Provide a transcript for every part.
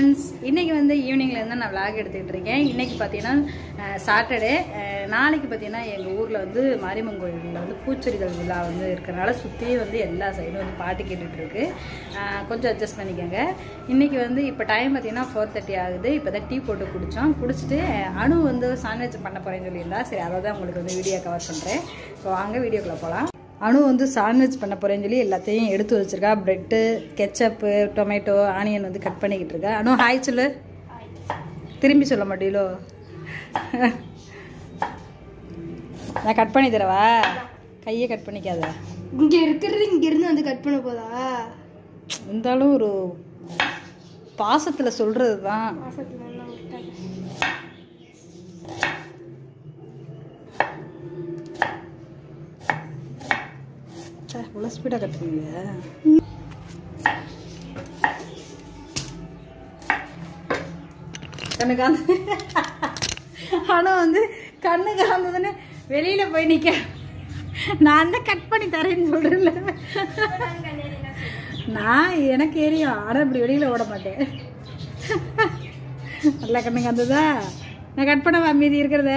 Friends இன்றைக்கி வந்து ஈவினிங்கில் இருந்து நான் விளாக் எடுத்துக்கிட்டு இருக்கேன் இன்றைக்கி பார்த்தீங்கன்னா சாட்டர்டே நாளைக்கு பார்த்தீங்கன்னா எங்கள் ஊரில் வந்து மாரியம்மன் கோயிலில் வந்து பூச்செடிகள் விழா வந்து இருக்கிறனால சுற்றி வந்து எல்லா சைடும் வந்து பாட்டு கேட்டுட்டு இருக்கு அஹ், கொஞ்சம் அட்ஜஸ்ட் பண்ணிக்கோங்க இன்றைக்கி வந்து இப்போ டைம் பார்த்தீங்கன்னா ஃபோர் தேர்ட்டி ஆகுது இப்போ தான் டீ போட்டு குடித்தோம் குடிச்சிட்டு அணு வந்து சாண்ட்விச் பண்ண போகிறேன்னு சொல்லியிருந்தா சரி அதை தான் உங்களுக்கு வந்து வீடியோ கவர் பண்ணுறேன் ஸோ அங்கே வீடியோக்குள்ளே போகலாம் அணு வந்து சாண்ட்விச் பண்ண போகிறேன்னு சொல்லி எல்லாத்தையும் எடுத்து வச்சிருக்கா ப்ரெட்டு கெச்சப்பு டொமேட்டோ ஆனியன் வந்து கட் பண்ணிக்கிட்டு இருக்கா அனு ஹாய் சொல்லு திரும்பி சொல்ல மாட்டீங்களோ நான் கட் பண்ணி தரவா கையை கட் பண்ணிக்காத இங்க இருக்கிறது இங்க இருந்து வந்து கட் பண்ண போதா இருந்தாலும் ஒரு பாசத்தில் சொல்கிறது தான் மாசத்துல எல்லாம் விட்டாங்க இவ்வளோ ஸ்பீடாக கட் பண்ணுவீங்க கண்ணு காந்து ஆனால் வந்து கண்ணு காந்ததுன்னு வெளியில் போய் நிற்க நான் தான் கட் பண்ணி தரேன்னு சொல்கிறேன்ல நான் எனக்கு எரியும் ஆனால் இப்படி வெளியில் ஓட மாட்டேன் நல்லா கண்ணு காந்ததா நான் கட் பண்ணவா மீதி இருக்கிறத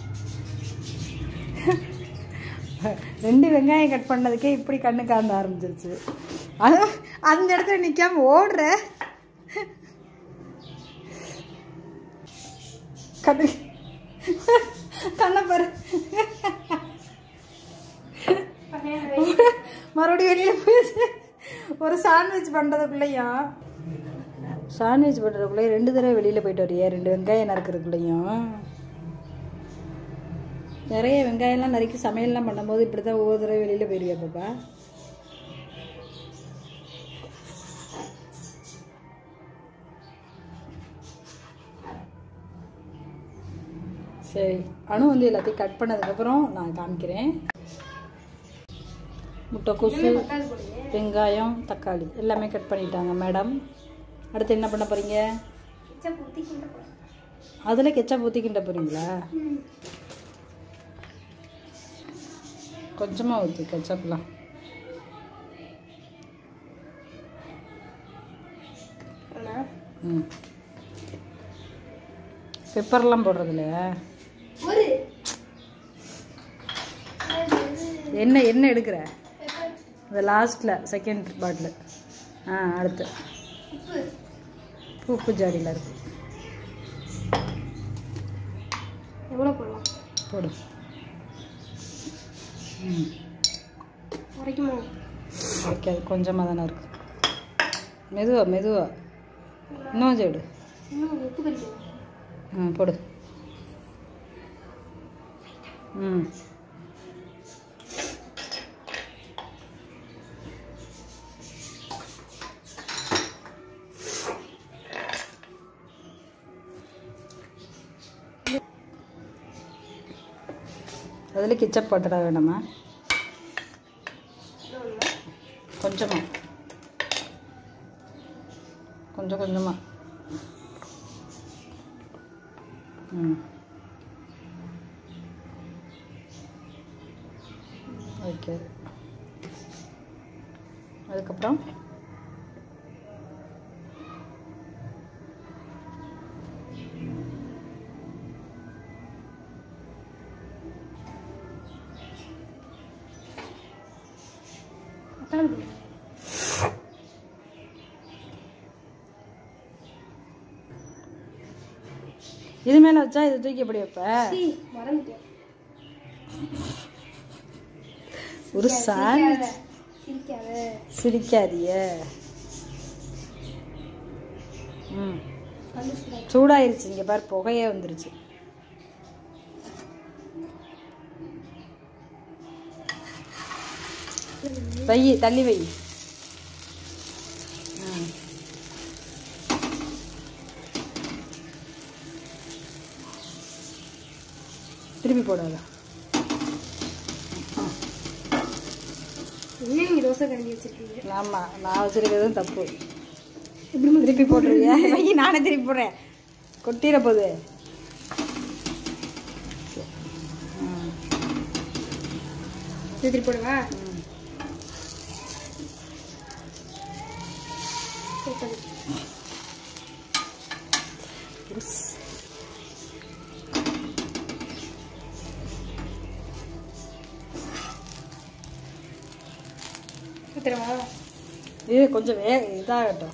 ரெண்டு வெங்காயம் கட் பண்ணதுக்கே இப்படி கண்ணு காந்த ஆரம்பிச்சிருச்சு அது அந்த இடத்துல நிக்காம ஓடுற கண்ணு கண்ணை பாரு மறுபடியும் வெளியில போயிடுச்சு ஒரு சாண்ட்விச் பண்ணுறதுக்குள்ளேயும் சாண்ட்விச் பண்ணுறதுக்குள்ளேயும் ரெண்டு தடவை வெளியில் போயிட்டு வரியா ரெண்டு வெங்காயம் நறுக்கிறதுக்குள்ளேயும் நிறைய வெங்காயம்லாம் நறுக்கி சமையல்லாம் பண்ணும்போது இப்படி தான் ஒவ்வொரு தடவை வெளியில் போயிருவியா பாப்பா சரி அணு வந்து எல்லாத்தையும் கட் பண்ணதுக்கப்புறம் நான் காமிக்கிறேன் முட்டைக்கோசு வெங்காயம் தக்காளி எல்லாமே கட் பண்ணிட்டாங்க மேடம் அடுத்து என்ன பண்ண போகிறீங்க அதில் கெச்சப் ஊற்றிக்கிட்ட போகிறீங்களா கொஞ்சமாக ஊற்றி கெச்சப்லாம் ம் பெப்பர்லாம் போடுறது இல்லையா ஒரு என்ன என்ன எடுக்கிற இந்த லாஸ்ட்டில் செகண்ட் பாட்டில் ஆ அடுத்து உப்பு உப்பு ஜாடியில் இருக்கு எவ்வளோ போடலாம் போடு ம் உரைக்குமா வைக்காது கொஞ்சமாக தானே இருக்கு மெதுவா மெதுவா இன்னும் கொஞ்சம் எடு இன்னும் உப்பு கறிக்கணும் ம் போடு ம் அதில் கிச்சப் போட்டுட வேண்டாமா கொஞ்சமாக கொஞ்சம் கொஞ்சமாக ம் ஓகே அதுக்கப்புறம் அதான் போடு. இது மேலே வச்சா இது தூக்கி எப்படி வைப்ப சீ, மறந்துட்டேன் ஒரு சாண்ட்விச் சிரிக்காத சிரிக்காதிய ம் கண்ணு சூடாக சூடாயிருச்சு இங்கே பாரு புகையே வந்துருச்சு வை தள்ளி வை ம். திருப்பி போடாத என்ன நீங்கள் தோசை கரண்டி வச்சிருக்கீங்க ஆமாம் நான் வச்சிருக்கிறதும் தப்பு இப்படி திருப்பி போட்டுருவியா வை நானே திருப்பி போடுறேன் கொட்டிட போகுது ம் இது திருப்பி போடுவா ம். சூப்பர் ஃப்ரெண்ட்ஸ் தெரியுமா இது கொஞ்சம் வே இதாகட்டும்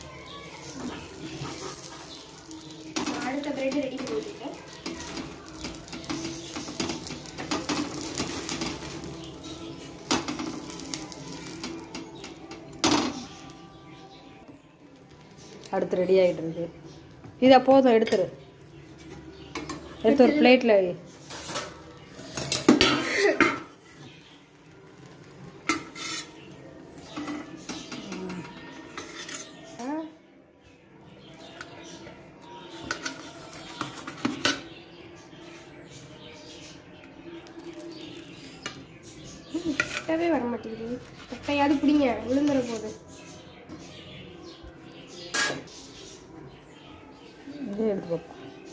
அடுத்த பிரெட் ரெடி பண்ணி வச்சுருக்கேன் அடுத்து ரெடி ஆகிட்டு இருக்கு இதை போதும் எடுத்துரு எடுத்து ஒரு பிளேட்டில் கிட்டவே வர மாட்டேங்குது கட்டையாவது பிடிங்க விழுந்துற போகுது இதே எடுத்து பார்ப்போம்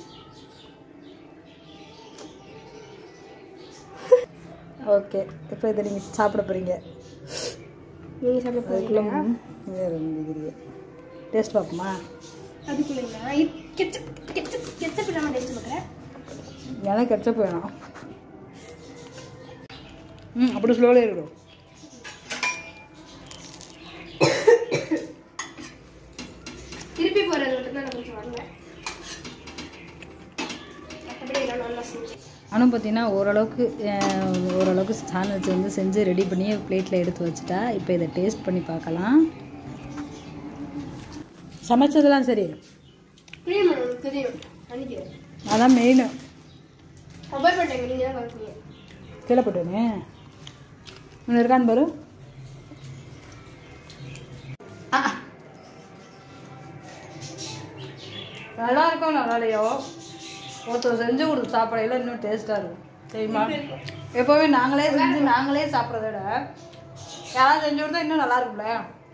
ஓகே இப்போ இதை நீங்கள் சாப்பிட போகிறீங்க நீங்கள் சாப்பிட அதுக்குள்ளே போகிறீங்களா வேறு டிகிரி டேஸ்ட் பார்ப்போமா அதுக்குள்ளீங்களா கெச்சப் கெச்சப் கெச்சப் இல்லாமல் டேஸ்ட் பார்க்குறேன் எனக்கு கெச்சப் வேணும் ம் அப்படி ஸ்லோலே இருக்கட்டும் திருப்பி போகிறது மட்டும்தான் நான் கொஞ்சம் வரல மற்றபடி எல்லாம் நல்லா செஞ்சேன் ஆனால் பார்த்தீங்கன்னா ஓரளவுக்கு அஹ், ஓரளவுக்கு சாண்ட்விச் வந்து செஞ்சு ரெடி பண்ணி பிளேட்டில் எடுத்து வச்சுட்டா இப்போ இதை டேஸ்ட் பண்ணி பார்க்கலாம் சமைச்சதெல்லாம் சரி தெரியும் தெரியும் நினைக்கிறேன் அதான் மெயின் மொபைல் பண்ணிட்டேங்க நீங்கள் தான் கலக்குறீங்க கீழே போட்டேனே ஒன்று இருக்கான்னு பாரு ஆ. நல்லா இருக்கும் நல்லாலையோ ஒருத்தர் செஞ்சு கொடுத்து சாப்பிடையில இன்னும் டேஸ்ட்டாக இருக்கும் தெரியுமா எப்போவுமே நாங்களே செஞ்சு நாங்களே சாப்பிட்றத விட யாராவது செஞ்சு கொடுத்தா இன்னும் நல்லா இருக்கும்ல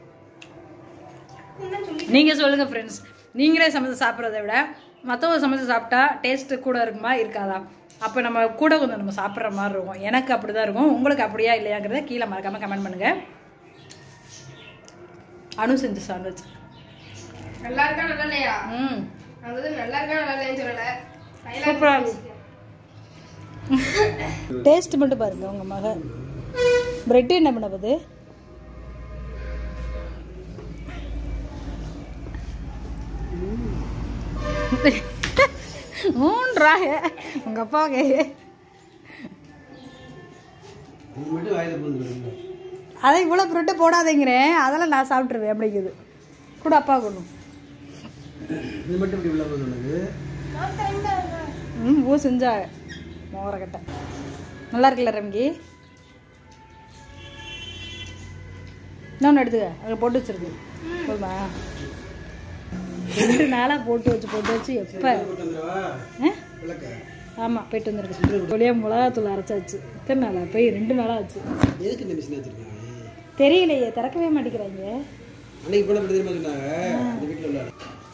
நீங்கள் சொல்லுங்கள் ஃப்ரெண்ட்ஸ் நீங்களே சமைச்சு சாப்பிட்றத விட மற்றவங்க சமைச்சு சாப்பிட்டா டேஸ்ட்டு கூட இருக்குமா இருக்காதா அப்போ நம்ம கூட கொஞ்சம் நம்ம சாப்பிட்ற மாதிரி இருக்கும் எனக்கு அப்படி தான் இருக்கும் உங்களுக்கு அப்படியா இல்லையாங்கிறத கீழே மறக்காமல் கமெண்ட் பண்ணுங்கள் அனு செஞ்ச சாண்ட்விச் நல்லா இருக்கா நல்லா இல்லையா ம் நான் வந்து நல்லா இருக்கா நல்லா இல்லையான்னு சொல்லலை சூப்பராக இருக்கும் டேஸ்ட் மட்டும் பாருங்க உங்க மக பிரெட் என்ன பண்ண போகுது மூன்றாக உங்க அப்பாவுக்கு இது மட்டும் வாயில போகுது அதை இவ்வளோ பிரெட்டு போடாதீங்கிறேன் அதெல்லாம் நான் சாப்பிட்ருவேன் அப்படிங்குது கூட அப்பா கொள்ளும் இது மட்டும் இப்படி உள்ள போகுது உனக்கு ம் பூ செஞ்சா மோரக்கட்டை நல்லா இருக்குல்ல ரம்கி இன்னொன்று எடுத்துக்க அங்கே போட்டு வச்சிருக்கு போதுமா ரெண்டு நாளாக போட்டு வச்சு போட்டு வச்சு எப்போ போட்டு வந்துடவா விளக்க ஆமாம் போயிட்டு வந்துருக்கு ஒளியா மிளகாத்தூள் அரைச்சாச்சு எத்தனை நாளா போய் ரெண்டு நாளாக ஆச்சு எதுக்கு இந்த மிஷின் வச்சிருக்காங்க தெரியலையே திறக்கவே மாட்டேங்கிறாங்க அன்னைக்கு போன படி தெரியுமா சொன்னாங்க இந்த வீட்டில் உள்ள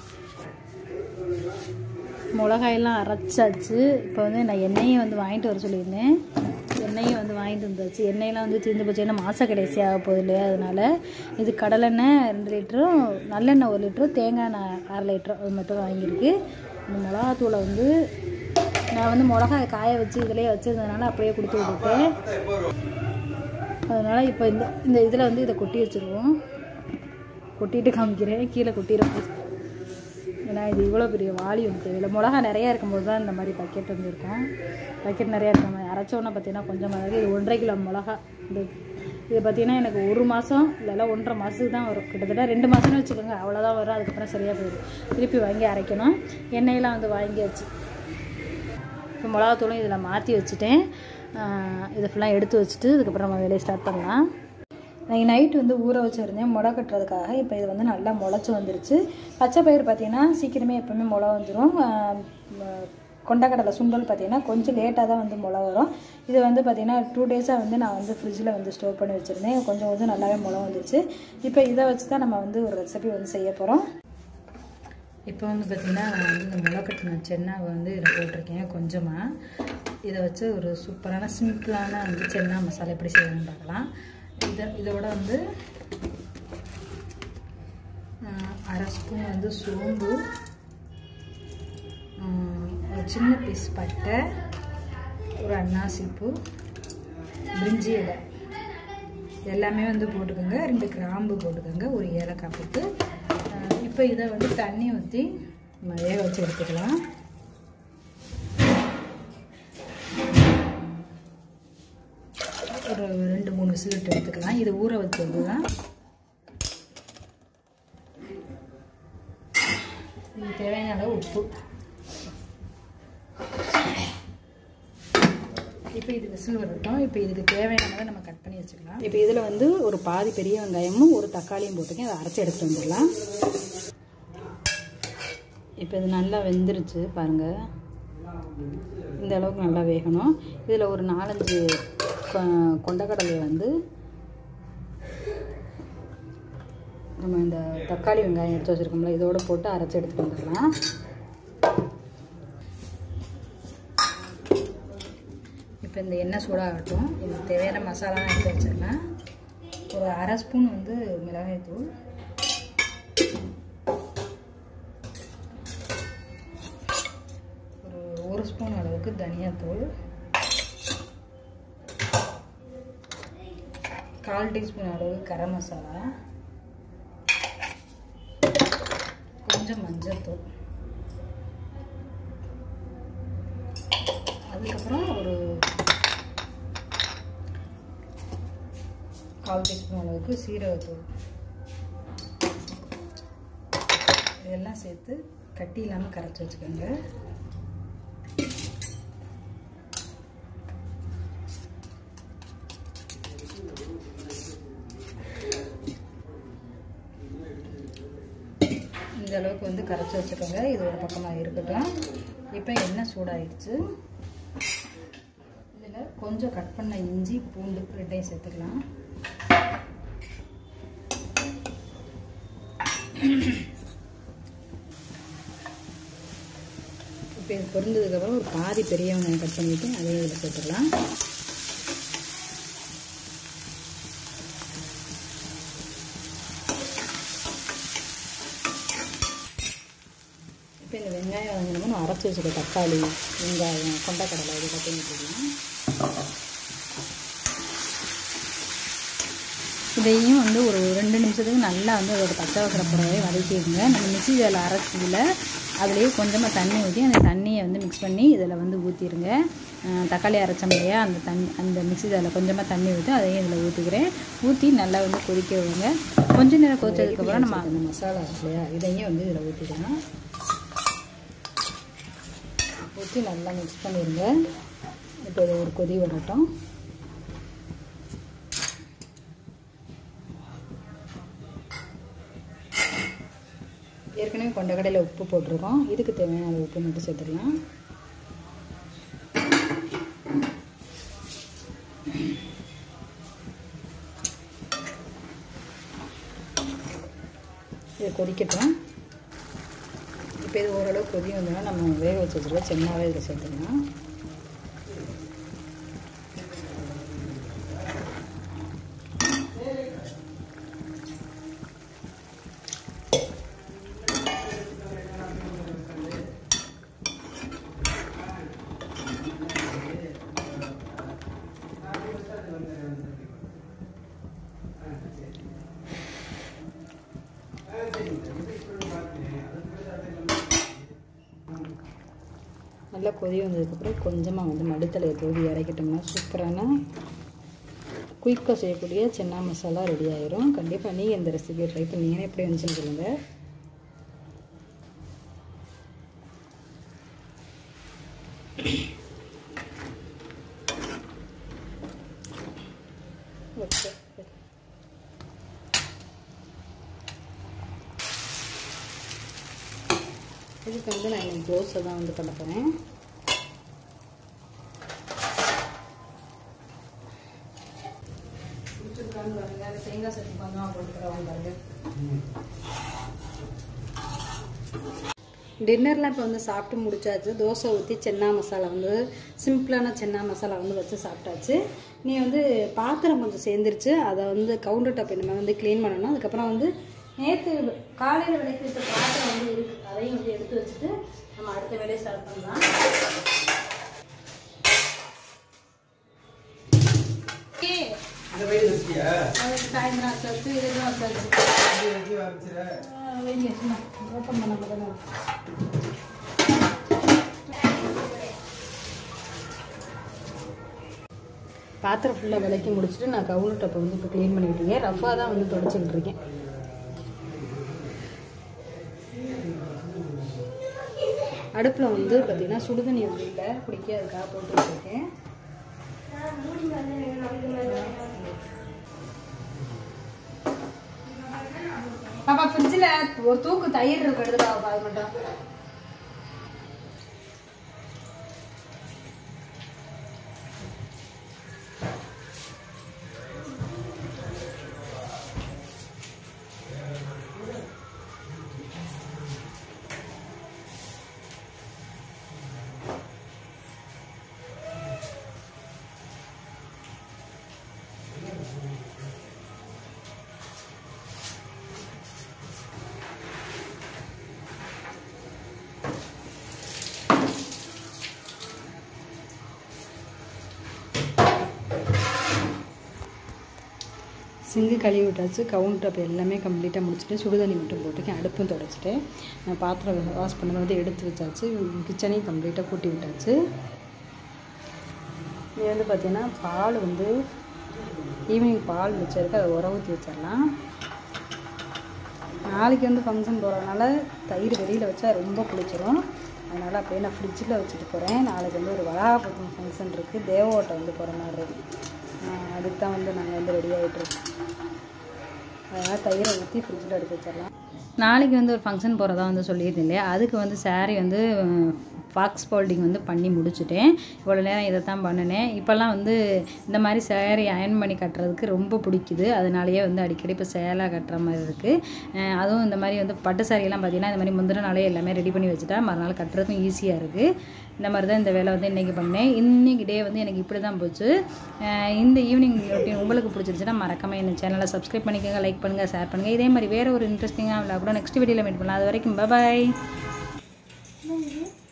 மிளகாயெல்லாம் அரைச்சாச்சு இப்போ வந்து நான் எண்ணெயும் வந்து வாங்கிட்டு வர சொல்லியிருந்தேன் எண்ணெயும் வந்து வாங்கிட்டு வந்தாச்சு எண்ணெயெல்லாம் வந்து தீர்ந்து போச்சு ஏன்னா மாத கடைசி ஆக போகுது இல்லையா அதனால இது கடலெண்ணெய் ரெண்டு லிட்டரும் நல்லெண்ணெய் ஒரு லிட்டரும் தேங்காய் எண்ணெய் அரை லிட்டரும் அது மட்டும் வாங்கியிருக்கு இந்த மிளகாத்தூளை வந்து நான் வந்து மிளகாய் காய வச்சு இதிலே வச்சிருந்ததுனால அப்படியே கொடுத்து விட்டுட்டேன் அதனால் இப்போ இந்த இந்த இதில் வந்து இதை கொட்டி வச்சுருவோம் கொட்டிட்டு காமிக்கிறேன் கீழே கொட்டிட போகுது ஏன்னா இது இவ்வளோ பெரிய வாளி வந்து தேவையில்லை மிளகா நிறையா இருக்கும்போது தான் இந்த மாதிரி பக்கெட் வந்து இருக்கும் பக்கெட் நிறையா இருக்க மாதிரி அரைச்சோன்னா பார்த்தீங்கன்னா கொஞ்சமாக இருக்குது இது ஒன்றரை கிலோ மிளகா இது இது பார்த்தீங்கன்னா எனக்கு ஒரு மாதம் இல்லைல்ல ஒன்றரை மாதத்துக்கு தான் வரும் கிட்டத்தட்ட ரெண்டு மாதம்னு வச்சுக்கோங்க அவ்வளோதான் வரும் அதுக்கப்புறம் சரியாக போயிடும் திருப்பி வாங்கி அரைக்கணும் எண்ணெயெல்லாம் வந்து வாங்கியாச்சு இப்போ மிளகாத்தூளும் இதில் மாற்றி வச்சுட்டேன் ஆஹ் இதை ஃபுல்லாக எடுத்து வச்சுட்டு அதுக்கப்புறம் நம்ம வேலையை ஸ்டார்ட் பண்ணலாம் நான் நைட் வந்து ஊற வச்சுருந்தேன் முளை கட்டுறதுக்காக இப்போ இது வந்து நல்லா முளைச்சி வந்துருச்சு பச்சை பயிர் பார்த்தீங்கன்னா சீக்கிரமே எப்போவுமே முளை வந்துடும் கொண்டக்கடலை சுண்டல் பார்த்தீங்கன்னா கொஞ்சம் லேட்டாக தான் வந்து முளை வரும் இது வந்து பார்த்தீங்கன்னா டூ டேஸாக வந்து நான் வந்து ஃப்ரிட்ஜில் வந்து ஸ்டோர் பண்ணி வச்சுருந்தேன் கொஞ்சம் கொஞ்சம் நல்லாவே முளை வந்துச்சு இப்போ இதை வச்சு தான் நம்ம வந்து ஒரு ரெசிபி வந்து செய்ய போகிறோம் இப்போ வந்து பார்த்திங்கன்னா நான் வந்து இந்த முளை கட்டின சென்னாவை வந்து இதில் போட்டிருக்கேன் கொஞ்சமாக இதை வச்சு ஒரு சூப்பரான சிம்பிளான வந்து சென்னா மசாலா எப்படி செய்யணும்னு பார்க்கலாம் இதை இதோட வந்து ஆஹ், அரை ஸ்பூன் வந்து சோம்பு ஒரு சின்ன பீஸ் பட்டை ஒரு அன்னாசி பூ பிரிஞ்சி இலை எல்லாமே வந்து போட்டுக்கோங்க ரெண்டு கிராம்பு போட்டுக்கோங்க ஒரு ஏலக்காய் போட்டு அஹ் இப்போ இதை வந்து தண்ணி ஊற்றி நம்ம வேக வச்சு எடுத்துக்கலாம் ஒரு ரெண்டு மூணு விசில் விட்டு எடுத்துக்கலாம் இது ஊற வச்சது தான் இதுக்கு தேவையான அளவு உப்பு இப்போ இது விசில் வரட்டும் இப்போ இதுக்கு தேவையானதை நம்ம கட் பண்ணி வச்சுக்கலாம் இப்போ இதில் வந்து ஒரு பாதி பெரிய வெங்காயமும் ஒரு தக்காளியும் போட்டுக்கேன் அதை அரைச்சி எடுத்துட்டு வந்துடலாம் இப்போ இது நல்லா வெந்துருச்சு பாருங்கள் இந்த அளவுக்கு நல்லா வேகணும் இதில் ஒரு நாலஞ்சு கொ- கொண்டக்கடலை வந்து நம்ம இந்த தக்காளி வெங்காயம் எடுத்து வச்சுருக்கோம்ல இதோட போட்டு அரைச்சி எடுத்துட்டு வந்துடலாம் இப்போ இந்த எண்ணெய் சூடாகட்டும் இதுக்கு தேவையான மசாலாலாம் எடுத்து வச்சிடலாம் ஒரு அரை ஸ்பூன் வந்து மிளகாய்த்தூள் ஒரு ஒரு ஸ்பூன் அளவுக்கு தனியாத்தூள் கால் டீஸ்பூன் அளவு கரம் மசாலா கொஞ்சம் மஞ்சள்தூள் அதுக்கப்புறம் ஒரு கால் டீஸ்பூன் அளவுக்கு சீரகத்தூள் இதெல்லாம் சேர்த்து கட்டி இல்லாமல் கரைச்சி வச்சுக்கோங்க இந்த அளவுக்கு வந்து கரைச்சி வச்சுக்கோங்க இது ஒரு பக்கமாக இருக்கட்டும் இப்போ எண்ணெய் சூடாயிடுச்சு இதில் கொஞ்சம் கட் பண்ண இஞ்சி பூண்டு ரெண்டையும் சேர்த்துக்கலாம் இப்போ இது பொரிஞ்சதுக்கப்புறம் ஒரு பாதி பெரிய வெங்காயம் கட் பண்ணிவிட்டு அதையும் இதில் சேர்த்துக்கலாம் இப்போ இந்த வெங்காயம் வந்து நம்ம அரைச்சி வச்சுக்க தக்காளி வெங்காயம் கொண்டக்கடலை இது எல்லாத்தையும் ஊற்றிக்கலாம் இதையும் வந்து ஒரு ரெண்டு நிமிஷத்துக்கு நல்லா வந்து அதோட பச்சை வக்கிற புறவை வதக்கிடுங்க நம்ம மிக்ஸி இதில் அரைச்சதில் அதுலேயே கொஞ்சமாக தண்ணி ஊற்றி அந்த தண்ணியை வந்து மிக்ஸ் பண்ணி இதில் வந்து ஊற்றிடுங்க அஹ் தக்காளி அரைச்சோம் இல்லையா அந்த தண்ணி அந்த மிக்ஸி இதில் கொஞ்சமாக தண்ணி ஊற்றி அதையும் இதில் ஊற்றிக்கிறேன் ஊற்றி நல்லா வந்து கொதிக்க விடுங்க கொஞ்ச நேரம் கொதிச்சதுக்கப்புறம் நம்ம அந்த மசாலா இருக்கு இல்லையா இதையும் வந்து இதில் ஊற்றிடலாம் ஊற்றி நல்லா மிக்ஸ் பண்ணிடுங்க இப்போ இது ஒரு கொதி வரட்டும் ஏற்கனவே கொண்டக்கடையில் உப்பு போட்டிருக்கோம் இதுக்கு தேவையான அளவு உப்பு மட்டும் சேர்த்துக்கலாம் இது கொதிக்கட்டும் இப்போ இது ஓரளவு கொதி வந்தோன்னா நம்ம வேக வச்சு வச்சுருக்க சென்னாவே இதில் சேர்த்துக்கலாம் நல்லா கொதி வந்ததுக்கப்புறம் கொஞ்சமாக வந்து மடுத்தலையை தூவி இறக்கிட்டோம்னா சூப்பரான குயிக்காக செய்யக்கூடிய சென்னா மசாலா ரெடி ஆயிரும் கண்டிப்பாக நீங்கள் இந்த ரெசிபியை ட்ரை பண்ணீங்கன்னா எப்படி வந்துச்சுன்னு சொல்லுங்கள் ஓகே இதுக்கு வந்து நான் இன்னைக்கு தோசை தான் வந்து பண்ண போகிறேன் பிடிச்சிருக்கான்னு பாருங்க அது தேங்காய் சட்னி கொஞ்சம் போட்டுக்கிறவங்க பாருங்க டின்னர்லாம் இப்போ வந்து சாப்பிட்டு முடிச்சாச்சு தோசை ஊற்றி சென்னா மசாலா வந்து சிம்பிளான சென்னா மசாலா வந்து வச்சு சாப்பிட்டாச்சு நீ வந்து பாத்திரம் கொஞ்சம் சேர்ந்துருச்சு அதை வந்து கவுண்டர் டாப் நம்ம வந்து க்ளீன் பண்ணணும் அதுக்கப்புறம் வந்து நேற்று காலையில் விளக்கி வச்ச பாத்திரம் வந்து இருக்கு அதையும் வந்து எடுத்து வச்சுட்டு நம்ம அடுத்த வேலையை ஸ்டார்ட் பண்ணலாம் ஏ, இந்த வயது வச்சியா அதுக்கு சாயந்தரம் வச்சாச்சு இதுதான் வச்சாச்சு இது வச்சு ஆரம்பிச்சிட ஆ, வைங்க சும்மா ஓப்பன் பண்ண மட்டும் பாத்திரம் ஃபுல்லாக விளக்கி முடிச்சுட்டு நான் கவுனு டப்பை வந்து இப்போ க்ளீன் பண்ணிக்கிட்டு இருக்கேன் ரஃபாக தான் வந்து தொடச்சிக்கிட்டு இருக்கேன் அடுப்பில் வந்து பார்த்தீங்கன்னா சுடுதண்ணி வந்து இல்லை குடிக்க அதுக்காக போட்டு வச்சுருக்கேன் பாப்பா ஃப்ரிட்ஜில் ஒரு தூக்கு தயிர் இருக்கு எடுத்து பாப்பா அது மட்டும் சிங்கு கழுவி விட்டாச்சு கவுண்டர் டப் எல்லாமே கம்ப்ளீட்டாக முடிச்சுட்டு சுடுதண்ணி மட்டும் போட்டுக்கேன் அடுப்பும் தொடச்சிட்டு நான் பாத்திரம் வாஷ் பண்ணதை வந்து எடுத்து வச்சாச்சு கிச்சனையும் கம்ப்ளீட்டாக கூட்டி விட்டாச்சு இது வந்து பார்த்தீங்கன்னா பால் வந்து ஈவினிங் பால் வச்சிருக்கு அதை உர ஊற்றி வச்சிடலாம் நாளைக்கு வந்து ஃபங்க்ஷன் போகிறதுனால தயிர் வெளியில் வச்சா ரொம்ப புளிச்சிரும் அதனால் அப்படியே நான் ஃப்ரிட்ஜில் வச்சுட்டு போகிறேன் நாளைக்கு வந்து ஒரு வளாகப்பட்டினம் ஃபங்க்ஷன் இருக்குது தேவோட்டை வந்து போகிற மாதிரி இருக்கு ஆஹ் அதுக்கு தான் வந்து நாங்கள் வந்து ரெடி ஆகிட்டுருக்கோம் அதனால் தயிரை ஊற்றி ஃப்ரிட்ஜில் எடுத்து வச்சிடலாம் நாளைக்கு வந்து ஒரு ஃபங்க்ஷன் போகிறதா வந்து சொல்லியிருந்தேன் இல்லையா அதுக்கு வந்து saree வந்து ஃபாக்ஸ் ஃபோல்டிங் வந்து பண்ணி முடிச்சுட்டேன் இவ்வளோ நேரம் இதை தான் பண்ணினேன் இப்போல்லாம் வந்து இந்த மாதிரி saree அயன் பண்ணி கட்டுறதுக்கு ரொம்ப பிடிக்குது அதனாலேயே வந்து அடிக்கடி இப்போ சேலாக கட்டுற மாதிரி இருக்குது அதுவும் இந்த மாதிரி வந்து பட்டு சாரியெல்லாம் பார்த்தீங்கன்னா இந்த மாதிரி முந்தின நாளே எல்லாமே ரெடி பண்ணி வச்சுட்டா மறுநாள் கட்டுறதுக்கும் ஈஸியாக இருக்குது இந்த மாதிரி தான் இந்த வேலை வந்து இன்றைக்கி பண்ணேன் இன்னைக்கு டே வந்து எனக்கு இப்படி தான் போச்சு அஹ் இந்த ஈவினிங் ரொட்டீன் உங்களுக்கு பிடிச்சிருச்சுன்னா மறக்காம இந்த சேனலை சப்ஸ்கிரைப் பண்ணிக்கோங்க லைக் பண்ணுங்கள் ஷேர் பண்ணுங்கள் இதே மாதிரி வேறு ஒரு இன்ட்ரெஸ்டிங்காக விழா கூட நெக்ஸ்ட் வீடியோவில் மீட் பண்ணலாம் அது வரைக்கும் பாய்